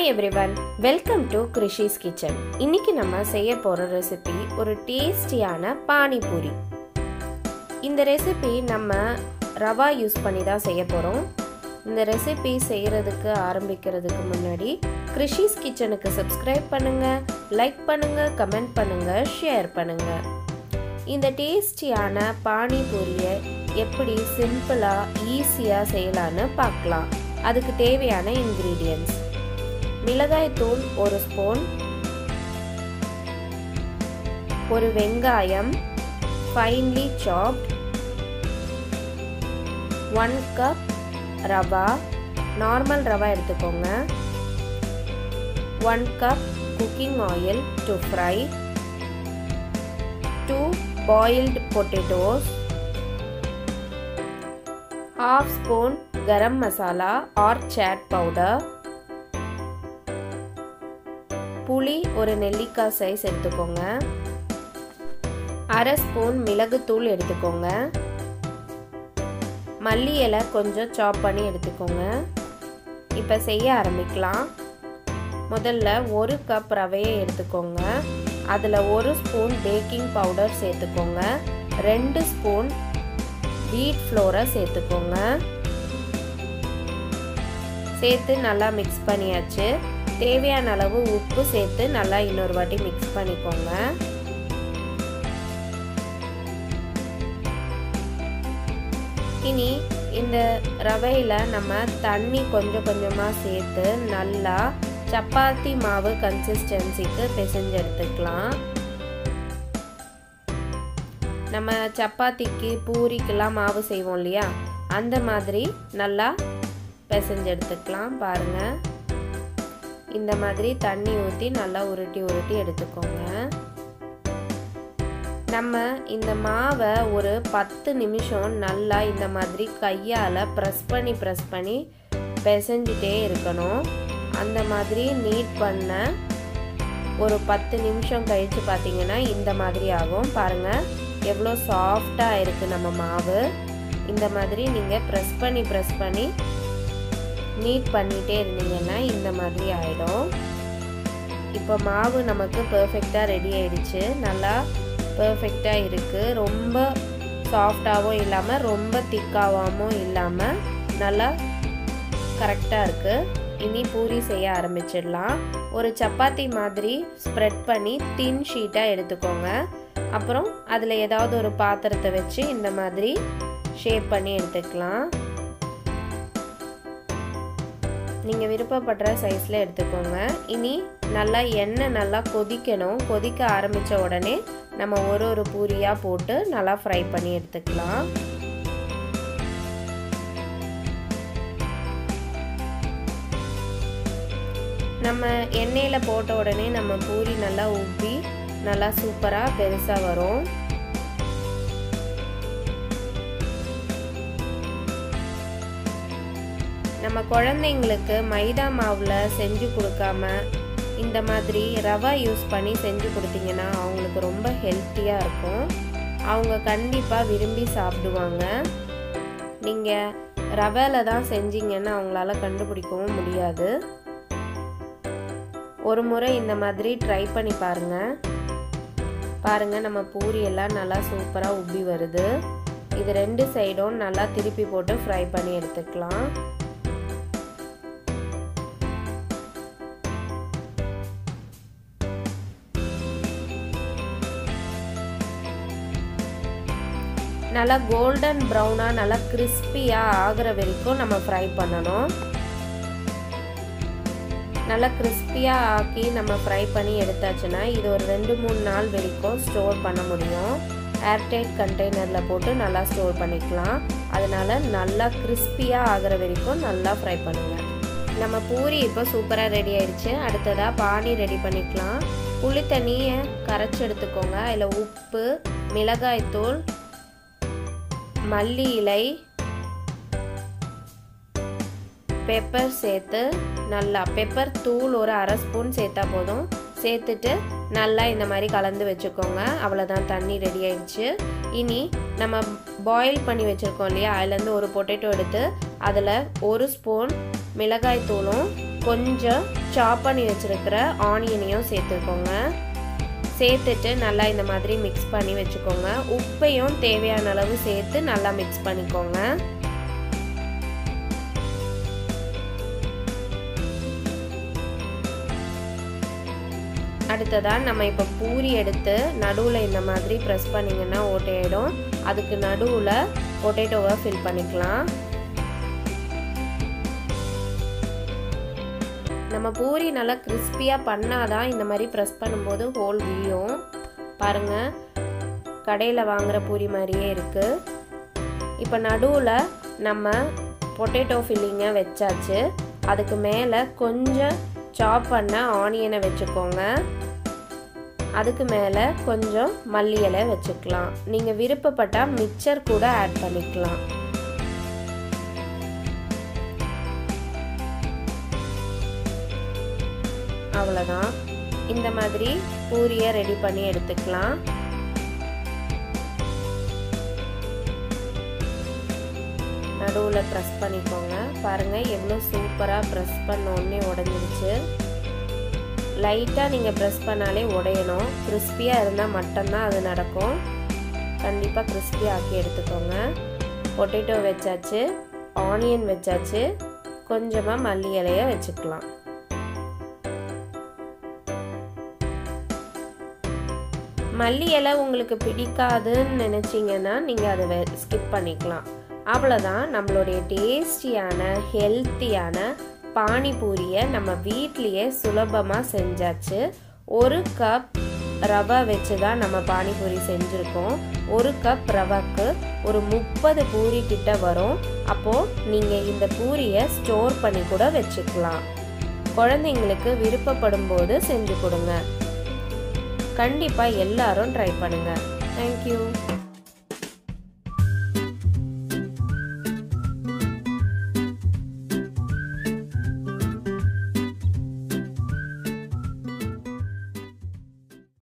hi everyone welcome to Krishi's kitchen இன்னைக்கு நம்ம செய்ய போகிற ரெசிபி ஒரு டேஸ்டியான பானிபூரி இந்த ரெசிபி நம்ம ரவா யூஸ் பண்ணி தான் செய்ய போகிறோம் இந்த ரெசிபி செய்கிறதுக்கு ஆரம்பிக்கிறதுக்கு முன்னாடி கிருஷிஸ் கிச்சனுக்கு சப்ஸ்கிரைப் பண்ணுங்கள் லைக் பண்ணுங்கள் கமெண்ட் பண்ணுங்கள் ஷேர் பண்ணுங்கள் இந்த டேஸ்டியான பானிபூரியை எப்படி சிம்பிளாக ஈஸியாக செய்யலான்னு பார்க்கலாம் அதுக்கு தேவையான இன்க்ரீடியன்ட்ஸ் மிளகாய் தூள் ஒரு ஸ்பூன் ஒரு வெங்காயம் finely chopped one cup rava normal rava எடுத்துக்கோங்க one cup cooking oil to fry two boiled potatoes half spoon garam masala or chat powder புளி ஒரு நெல்லிக்காய் சைஸ் எடுத்துக்கோங்க அரை ஸ்பூன் மிளகுத்தூள் எடுத்துக்கோங்க மல்லி இலை கொஞ்சம் சாப் பண்ணி எடுத்துக்கோங்க இப்போ செய்ய ஆரம்பிக்கலாம் முதல்ல ஒரு கப் ரவையை எடுத்துக்கோங்க அதில் ஒரு ஸ்பூன் பேக்கிங் பவுடர் சேர்த்துக்கோங்க ரெண்டு ஸ்பூன் வீட் ஃப்ளோரை சேர்த்துக்கோங்க சேர்த்து நல்லா மிக்ஸ் பண்ணியாச்சு தேவையான அளவு உப்பு சேர்த்து நல்லா இன்னொரு வாட்டி மிக்ஸ் பண்ணிக்கோங்க இனி இந்த ரவையில் நம்ம தண்ணி கொஞ்சம் கொஞ்சமாக சேர்த்து நல்லா சப்பாத்தி மாவு கன்சிஸ்டன்சிக்கு பிசைஞ்சு எடுத்துக்கலாம் நம்ம சப்பாத்திக்கு பூரிக்கெல்லாம் மாவு செய்வோம் இல்லையா அந்த மாதிரி நல்லா பிசைஞ்சு எடுத்துக்கலாம் பாருங்கள் இந்த மாதிரி தண்ணி ஊற்றி நல்லா உருட்டி உருட்டி எடுத்துக்கோங்க நம்ம இந்த மாவை ஒரு பத்து நிமிஷம் நல்லா இந்த மாதிரி கையால் ப்ரெஸ் பண்ணி ப்ரெஸ் பண்ணி பிசைஞ்சிட்டே இருக்கணும் அந்த மாதிரி நீட் பண்ண ஒரு பத்து நிமிஷம் கழித்து பார்த்தீங்கன்னா இந்த மாதிரி ஆகும் பாருங்கள் எவ்வளோ சாஃப்டாக இருக்குது நம்ம மாவு இந்த மாதிரி நீங்கள் ப்ரெஸ் பண்ணி ப்ரெஸ் பண்ணி நீட் பண்ணிகிட்டே இருந்தீங்கன்னா இந்த மாதிரி ஆகிடும் இப்போ மாவு நமக்கு பர்ஃபெக்டாக ரெடி ஆயிடுச்சு நல்லா பர்ஃபெக்டாக இருக்குது ரொம்ப சாஃப்டாகவும் இல்லாமல் ரொம்ப திக்காகவும் இல்லாமல் நல்லா கரெக்டாக இருக்குது இனி பூரி செய்ய ஆரம்பிச்சிடலாம் ஒரு சப்பாத்தி மாதிரி ஸ்ப்ரெட் பண்ணி தின் ஷீட்டாக எடுத்துக்கோங்க அப்புறம் அதில் ஏதாவது ஒரு பாத்திரத்தை வச்சு இந்த மாதிரி ஷேப் பண்ணி எடுத்துக்கலாம் நீங்கள் விருப்பப்படுற சைஸில் எடுத்துக்கோங்க இனி நல்லா எண்ணெய் நல்லா கொதிக்கணும் கொதிக்க ஆரம்பித்த உடனே நம்ம ஒரு ஒரு பூரியாக போட்டு நல்லா ஃப்ரை பண்ணி எடுத்துக்கலாம் நம்ம எண்ணெயில் போட்ட உடனே நம்ம பூரி நல்லா உப்பி நல்லா சூப்பராக பெருசாக வரும் நம்ம குழந்தைங்களுக்கு மைதா மாவில் செஞ்சு கொடுக்காம இந்த மாதிரி ரவா யூஸ் பண்ணி செஞ்சு கொடுத்தீங்கன்னா அவங்களுக்கு ரொம்ப ஹெல்த்தியாக இருக்கும் அவங்க கண்டிப்பாக விரும்பி சாப்பிடுவாங்க நீங்கள் ரவையில் தான் செஞ்சீங்கன்னா அவங்களால கண்டுபிடிக்கவும் முடியாது ஒரு முறை இந்த மாதிரி ட்ரை பண்ணி பாருங்கள் பாருங்கள் நம்ம பூரி எல்லாம் நல்லா சூப்பராக உப்பி வருது இது ரெண்டு சைடும் நல்லா திருப்பி போட்டு ஃப்ரை பண்ணி எடுத்துக்கலாம் நல்லா கோல்டன் ப்ரௌனாக நல்லா கிறிஸ்பியாக ஆகிற வரைக்கும் நம்ம ஃப்ரை பண்ணணும் நல்லா கிறிஸ்பியாக ஆக்கி நம்ம ஃப்ரை பண்ணி எடுத்தாச்சுன்னா இது ஒரு ரெண்டு மூணு நாள் வரைக்கும் ஸ்டோர் பண்ண முடியும் ஏர்டைட் கண்டெய்னரில் போட்டு நல்லா ஸ்டோர் பண்ணிக்கலாம் அதனால் நல்லா கிறிஸ்பியாக ஆகிற வரைக்கும் நல்லா ஃப்ரை பண்ணுங்கள் நம்ம பூரி இப்போ சூப்பராக ரெடி ஆயிடுச்சு அடுத்ததாக பானி ரெடி பண்ணிக்கலாம் புளி தண்ணியை கரைச்சி எடுத்துக்கோங்க அதில் உப்பு மிளகாய்த்தூள் மல்லி இலை பெப்பர் சேர்த்து நல்லா பெப்பர் தூள் ஒரு அரை ஸ்பூன் சேர்த்தா போதும் சேர்த்துட்டு நல்லா இந்த மாதிரி கலந்து வச்சுக்கோங்க அவ்வளோதான் தண்ணி ரெடி ஆயிடுச்சு இனி நம்ம பாயில் பண்ணி வச்சுருக்கோம் இல்லையா அதுலேருந்து ஒரு பொட்டேட்டோ எடுத்து அதில் ஒரு ஸ்பூன் மிளகாய் தூளும் கொஞ்சம் சாப் பண்ணி வச்சுருக்கிற ஆனியனையும் சேர்த்துக்கோங்க சேர்த்துட்டு நல்லா இந்த மாதிரி மிக்ஸ் பண்ணி வச்சுக்கோங்க உப்பையும் தேவையான அளவு சேர்த்து நல்லா மிக்ஸ் பண்ணிக்கோங்க அடுத்ததாக நம்ம இப்போ பூரி எடுத்து நடுவில் இந்த மாதிரி ப்ரெஸ் பண்ணிங்கன்னா ஓட்டையிடும் அதுக்கு நடுவில் பொட்டேட்டோவை ஃபில் பண்ணிக்கலாம் நம்ம பூரி நல்லா கிறிஸ்பியாக பண்ணாதான் இந்த மாதிரி ப்ரெஸ் பண்ணும்போது ஹோல் வியும் பாருங்கள் கடையில் வாங்குகிற பூரி மாதிரியே இருக்குது இப்போ நடுவில் நம்ம பொட்டேட்டோ ஃபில்லிங்கை வச்சாச்சு அதுக்கு மேலே கொஞ்சம் சாப் பண்ண ஆனியனை வச்சுக்கோங்க அதுக்கு மேலே கொஞ்சம் மல்லி இலை வச்சுக்கலாம் நீங்கள் விருப்பப்பட்டால் மிக்சர் கூட ஆட் பண்ணிக்கலாம் அவ்வளோதான் இந்த மாதிரி பூரியை ரெடி பண்ணி எடுத்துக்கலாம் நடுவில் ப்ரெஸ் பண்ணிக்கோங்க பாருங்கள் எவ்வளோ சூப்பராக ப்ரெஸ் பண்ண உடனே உடஞ்சிருச்சு லைட்டாக நீங்கள் ப்ரெஸ் பண்ணாலே உடையணும் கிறிஸ்பியாக இருந்தால் மட்டும்தான் அது நடக்கும் கண்டிப்பாக கிறிஸ்பி ஆக்கி எடுத்துக்கோங்க பொட்டேட்டோ வச்சாச்சு ஆனியன் வச்சாச்சு கொஞ்சமாக மல்லி இலையை வச்சுக்கலாம் மல்லி இலை உங்களுக்கு பிடிக்காதுன்னு நினச்சிங்கன்னா நீங்கள் அதை ஸ்கிப் பண்ணிக்கலாம் அவ்வளோதான் நம்மளுடைய டேஸ்டியான ஹெல்த்தியான பானிபூரியை நம்ம வீட்லேயே சுலபமாக செஞ்சாச்சு ஒரு கப் ரவை வச்சு தான் நம்ம பானிபூரி செஞ்சுருக்கோம் ஒரு கப் ரவைக்கு ஒரு முப்பது பூரி கிட்ட வரும் அப்போது நீங்கள் இந்த பூரியை ஸ்டோர் பண்ணி கூட வச்சுக்கலாம் குழந்தைங்களுக்கு விருப்பப்படும் போது செஞ்சு கொடுங்க கண்டிப்பாக எல்லாரும் ட்ரை பண்ணுங்கள் தேங்க்யூ